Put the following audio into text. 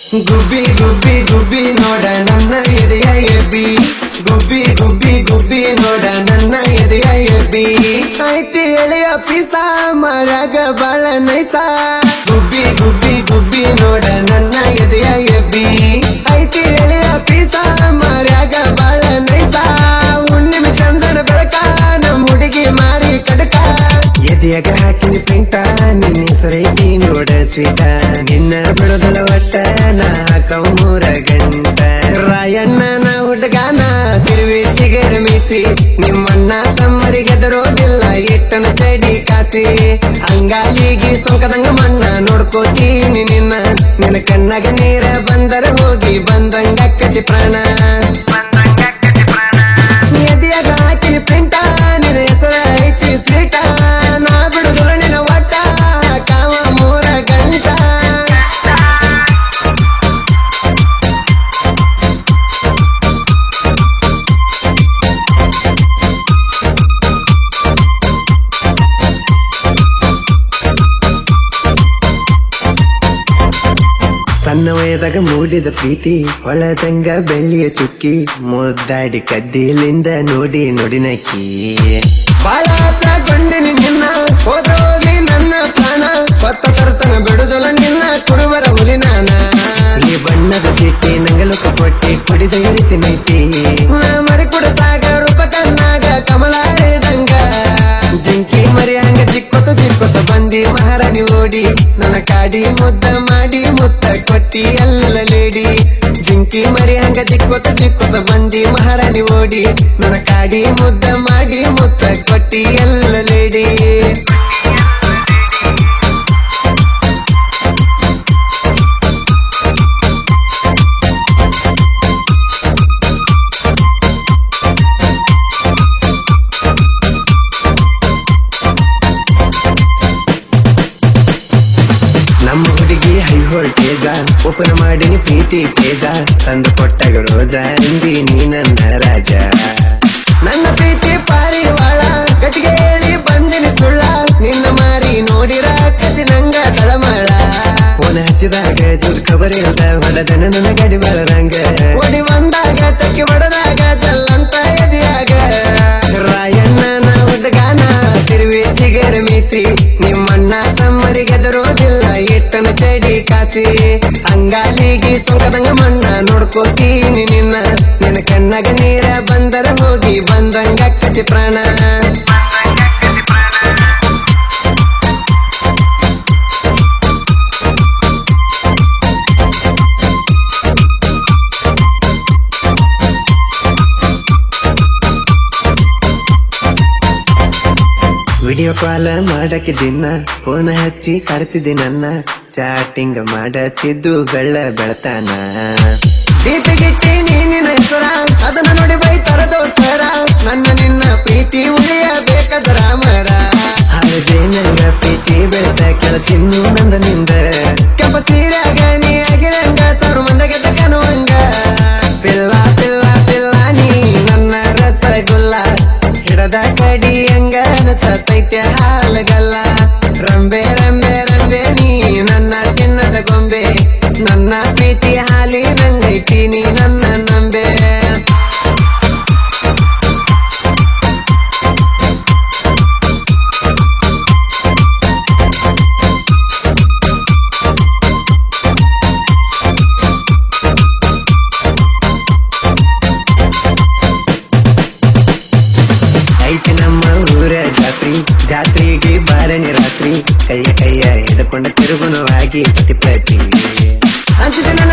ಗುಬ್ಬಿ ಗುಬ್ಬಿ ಗುಬ್ಬಿ ನೋಡ ನನ್ನ ಎದೆಯ ಎಬ್ಬಿ ಗುಬ್ಬಿ ಗುಬ್ಬಿ ಗುಬ್ಬಿ ನೋಡ ನನ್ನ ಎದೆಯ ಎಬ್ಬಿ ಐತಿ ಎಳೆಯ ಪಿಸ ಮರಗ ಬಾಳ ನೈಸ ಗುಬ್ಬಿ ಗುಬ್ಬಿ ಗುಬ್ಬಿ ನೋಡ ನನ್ನ ಎದೆಯ ಎಬ್ಬಿ ಐತಿ ಎಳೆಯ ಪಿಸ ಮರಗ ಬಾಳ ನೈಸ ಹುಣ್ಣಿಮೆ ಚಂದನ ಬೆಳಕ ನಮ್ಮ ಹುಡುಗಿ ಮಾರಿ ಕಡಕ ಎದೆಯಾಗ ಹಾಕಿನ ಪಿಂಟ ನಿನ್ನ ಹೆಸರೈತಿ ನೋಡ ಸ್ವೀಟ ನಿನ್ನ ಬಿಡದಲ ಒಟ್ಟ ನಾ ಕೌಮೂರ ಗಂಟ ರಾಯಣ್ಣನ ಹುಡುಗಾನ ತಿರುವಿ ಸಿಗರ ಮೀಸಿ ನಿಮ್ಮಣ್ಣ ತಮ್ಮರಿಗೆದರೋದಿಲ್ಲ ಇಟ್ಟನ ಚಡಿ ಕಾಸಿ ಅಂಗಾಲಿಗೆ ಸೊಂಕದಂಗ ಮಣ್ಣ ನೋಡ್ಕೋತೀನಿ ನಿನ್ನ ನಿನ್ನ ಕಣ್ಣಾಗ ನೀರ ಬಂದರ ಹೋಗಿ ಬಂದಂಗ ಕತಿ ಪ್ರಾಣ ಎದೆಯಾಗ ಹಾಕಿ ಪ್ರಿಂಟ ನಿನ್ನ ಹೆಸರ ಐತಿ ಸ್ವೀಟ ನಾ ಬಿಡುದಿಲ್ಲ ನಿನ್ನ ಒಟ್ಟ ಕಾವ ಮೂರ ಗಂಟ ಸಣ್ಣ ವಯದಾಗ ಮೂಡಿದ ಪ್ರೀತಿ ಹೊಳದಂಗ ಬೆಳ್ಳಿಯ ಚುಕ್ಕಿ ಮುದ್ದಾಡಿ ಕದ್ದಿಲಿಂದ ನೋಡಿ ನೋಡಿ ನಕ್ಕಿ ಬಾಳ ಗೊಂಡಿನಿ ನಿನ್ನ ಹೋದ್ರೋಗಿ ನನ್ನ ಪ್ರಾಣ ಕೊತ್ತ ತರ್ತನ ಬಿಡುದಲ್ಲ ನಿನ್ನ ಕುರುವರ ಹುಲಿ ನಾನ ಈ ಬಣ್ಣದ ಚೀಟಿ ನಂಗಲುಕ ಕೊಟ್ಟಿ ಕುಡಿದ ಇರಿತಿ ನೈತಿ ಮರಿ ಕುಡಸಾಗ ರೂಪ ಕಣ್ಣಾಗ ಕಮಲ ಹೇಳಿದಂಗ ಜಿಂಕಿ ಮರಿ ಹಂಗ ಚಿಕ್ಕೊತ ಚಿಕ್ಕೊತ ಬಂದಿ ಮಹಾರಾಣಿ ಓಡಿ ನನ್ನ ಕಾಡಿ ಮುದ್ದ ಮಾಡಿ ಮುತ್ತ ಕೊಟ್ಟಿ ಎಲ್ಲ ಲೇಡಿ ಜಿಂಕಿ ಮರಿ ಹಂಗ ಚಿಕ್ಕೊತ ಚಿಕ್ಕೊತ ಬಂದಿ ಮಹಾರಾಣಿ ಓಡಿ ನನ್ನ ಕಾಡಿ ಮುದ್ದ ಮಾಡಿ ಮುತ್ತ ಕೊಟ್ಟಿ ಎಲ್ಲ ಲೇಡಿ ನಮ್ಮ ಹುಡುಗಿ ಹೈ ವೋಲ್ಟೇಜ ಓಪನ್ ಮಾಡಿನಿ ಪ್ರೀತಿ ಪೇಜ ತಂದು ಕೊಟ್ಟಾಗ ರೋಜ ಅಂದಿ ನೀ ನನ್ನ ರಾಜ ನನ್ನ ಪ್ರೀತಿ ಪಾರಿವಾಳ ಗಟ್ಟಿಗೆ ಹೇಳಿ ಬಂದಿನಿ ಸುಳ್ಳ ನಿನ್ನ ಮಾರಿ ನೋಡಿರ ಕತಿ ನಂಗ ತಳಮಳ ಫೋನ್ ಹಚ್ಚಿದಾಗ ಜುಡ್ ಖಬರ್ ಇಲ್ದ ಹೊಡೆದನ ನನ್ನ ಗಡಿ ಬೆಳರಂಗ ಒಡಿ ಬಂದಾಗ ತಕ್ಕಿ ಹೊಡೆದಾಗ ಜಲ್ಲಂತ ಎದೆಯಾಗ ರಾಯಣ್ಣನ ಹುಡುಗಾನ ತಿರುವಿ ಸಿಗರ ಮೀಸಿ ನಿಮ್ಮಣ್ಣ ತಮ್ಮರಿಗೆದರೋದಿಲ್ಲ ಇಟ್ಟನ ಚಡಿ ಕಾಸಿ ಅಂಗಾಲಿಗೆ ಸೊಂಕದಂಗ ಮಣ್ಣ ನೋಡ್ಕೋತೀನಿ ನಿನ್ನ ನಿನ್ನ ಕಣ್ಣಾಗ ನೀರ ಬಂದರ ಹೋಗಿ ಬಂದಂಗ ಕತಿ ಪ್ರಾಣ ವಿಡಿಯೋ ಕಾಲ್ ಮಾಡಕ್ಕೆ ದಿನ ಫೋನ್ ಹಚ್ಚಿ ಕಾಡ್ತಿದ್ದೆ ನನ್ನ ಚಾಟಿಂಗ್ ಮಾಡತ್ತಿದ್ದು ಬೆಳ್ಳ ಬೆಳತಾನ ಗಿಟ್ಟಿ ನೀನಿನ ಹೆಸರ ಅದನ್ನ ನೋಡಿ ಬೈತಾರ ದೋಸ್ತರ ನನ್ನ ನಿನ್ನ ಪ್ರೀತಿ ಉಳಿಯಬೇಕದ ರಾಮರ ಹಳದೆ ನನ್ನ ಪ್ರೀತಿ ಬೆಳೆದ ಕೆಳ ತಿನ್ನು ನಂದ ನಿಂದ ಕೆಂಪ ಸೀರ್ಯಾಗ ನೀ ಆಗಿರಂಗ ಸಾವಿರ ಮಂದಗೆ ತಕನುವಂಗ ಪಿಲ್ಲ ಪಿಲ್ಲ ಪಿಲ್ಲ ನೀ ನನ್ನ ರಸಗುಲ್ಲ ಹಿಡದ ಕಡಿ ಹಂಗ ಅನಸತೈತೆ ಹಾಲಗಲ್ಲ ರಂಬೆ ರಂಬೆ ರಂಬೆ ನೀ ನನ್ನ ಚಿನ್ನದ ಗೊಂಬೆ ನನ್ನ ಪ್ರೀತಿ ಹಾಲಿ ರಂಗೈತಿ ನೀ ನನ್ನ ನಂಬೆ ಐತಿ ನಮ್ಮ ಊರ ಜಾತ್ರಿ ಜಾತ್ರೆಗೆ ಬಾರನಿ ರಾತ್ರಿ ಕೈಯ ಕೈಯ ಹಿಡ್ಕೊಂಡ ತಿರುಗುನು ಆಗಿ ಪ್ರತಿ ಪ್ರತಿ ಅಂತಿದೆ ನನ್ನ